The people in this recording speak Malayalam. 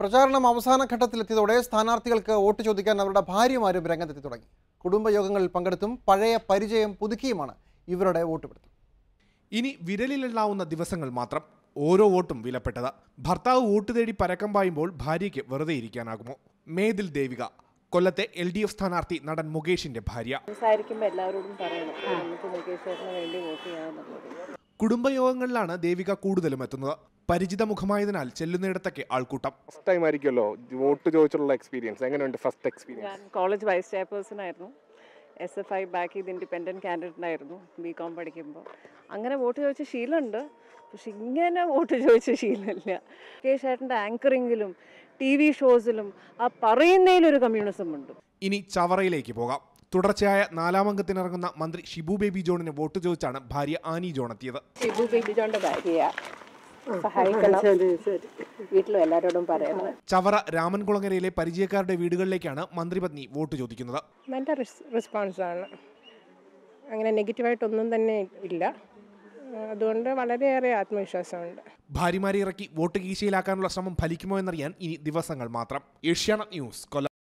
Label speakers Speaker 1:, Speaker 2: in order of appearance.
Speaker 1: പ്രചാരണം അവസാന ഘട്ടത്തിലെത്തിയതോടെ സ്ഥാനാർത്ഥികൾക്ക് വോട്ട് ചോദിക്കാൻ അവരുടെ ഭാര്യമാരും രംഗത്തെത്തി തുടങ്ങി കുടുംബയോഗങ്ങളിൽ പങ്കെടുത്തും പഴയ പരിചയം പുതുക്കിയുമാണ് ഇവരുടെ വോട്ട് പിടുത്തം
Speaker 2: ഇനി വിരലിലെണ്ണാവുന്ന ദിവസങ്ങൾ മാത്രം ഓരോ വോട്ടും വിലപ്പെട്ടത് ഭർത്താവ് വോട്ട് തേടി പരക്കം പായുമ്പോൾ ഭാര്യയ്ക്ക് വെറുതെ ഇരിക്കാനാകുമോ മേതിൽ ദേവിക കൊല്ലത്തെ എൽ ഡി എഫ് സ്ഥാനാർത്ഥി നടൻ മുകേഷിന്റെ ഭാര്യ
Speaker 3: സംസാരിക്കുമ്പോൾ എല്ലാവരോടും പറയണം നമുക്ക് മുകേഷ് ചേട്ടന് വേണ്ടി വോട്ട് ചെയ്യാമെന്നുള്ളത്
Speaker 2: കുടുംബയോഗങ്ങളിലാണ് ദേവിക കൂടുതലും എത്തുന്നത് പരിചിത മുഖമായതിനാൽ ചെല്ലുന്നിടത്തൊക്കെ ആൾക്കൂട്ടം
Speaker 4: ഫസ്റ്റ് ടൈം ആയിരിക്കുമല്ലോ വോട്ട് ചോദിച്ചുള്ള എക്സ്പീരിയൻസ് എങ്ങനെയുണ്ട് ഫസ്റ്റ് എക്സ്പീരിയൻസ്
Speaker 3: ഞാൻ കോളേജ് വൈസ് ചെയർപേഴ്സൺ ആയിരുന്നു എസ് എഫ് ഐ ബാക്ക് ചെയ്ത് ഇൻഡിപെൻഡൻറ്റ് കാൻഡിഡേറ്റ് ആയിരുന്നു ബി കോം പഠിക്കുമ്പോൾ അങ്ങനെ വോട്ട് ചോദിച്ച ശീലമുണ്ട് പക്ഷെ ഇങ്ങനെ വോട്ട് ചോദിച്ച ശീലമില്ല കെ ചേട്ടൻ്റെ ആങ്കറിങ്ങിലും ടി വി ഷോസിലും ആ പറയുന്നതിലൊരു കമ്മ്യൂണിസം ഉണ്ട്
Speaker 2: ഇനി ചവറയിലേക്ക് പോകാം തുടർച്ചയായ നാലാമംഗത്തിനിറങ്ങുന്ന മന്ത്രി ഷിബു ബേബി ജോണിന് വോട്ട് ചോദിച്ചാണ് ഭാര്യ ആനി ജോൺ എത്തിയത്
Speaker 3: ഷിബു ബേബിജോന്റെ ഭാര്യയാ സഹായിക്കണം വീട്ടിലും എല്ലാവരോടും പറയണം
Speaker 2: ചവറ രാമൻകുളങ്ങരയിലെ പരിചയക്കാരുടെ വീടുകളിലേക്കാണ് മന്ത്രിപത്നി വോട്ട് ചോദിക്കുന്നത്
Speaker 5: നല്ല റിസ് റെസ്പോൺസാണ് അങ്ങനെ നെഗറ്റീവായിട്ടൊന്നും തന്നെ ഇല്ല അതുകൊണ്ട് വളരെയേറെ ആത്മവിശ്വാസമുണ്ട്
Speaker 2: ഭാര്യമാരെ ഇറക്കി വോട്ട് കീശയിലാക്കാനുള്ള ശ്രമം ഫലിക്കുമോ എന്നറിയാൻ ഇനി ദിവസങ്ങൾ മാത്രം ഏഷ്യാനെറ്റ് ന്യൂസ് കൊല്ലം